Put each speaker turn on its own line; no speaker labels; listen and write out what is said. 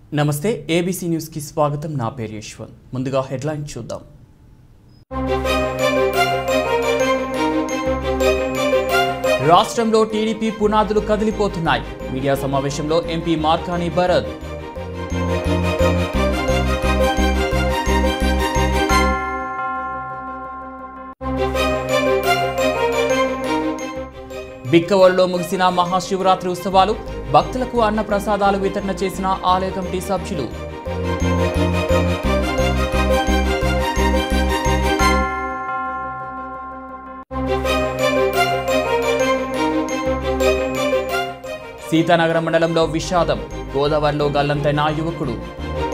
నమస్తే ఏబీసీ న్యూస్కి స్వాగతం నా పేరు యశ్వంత్ ముందుగా హెడ్లైన్ చూద్దాం రాష్ట్రంలో టీడీపీ పునాదులు కదిలిపోతున్నాయి మీడియా సమావేశంలో ఎంపీ మార్కాని భరత్ బిక్కవల్లో ముగిసిన మహాశివరాత్రి ఉత్సవాలు భక్తులకు అన్న ప్రసాదాలు వితరణ చేసిన ఆలయ కమిటీ సభ్యులు సీతానగరం మండలంలో విషాదం గోదావరిలో గల్లంతైన యువకుడు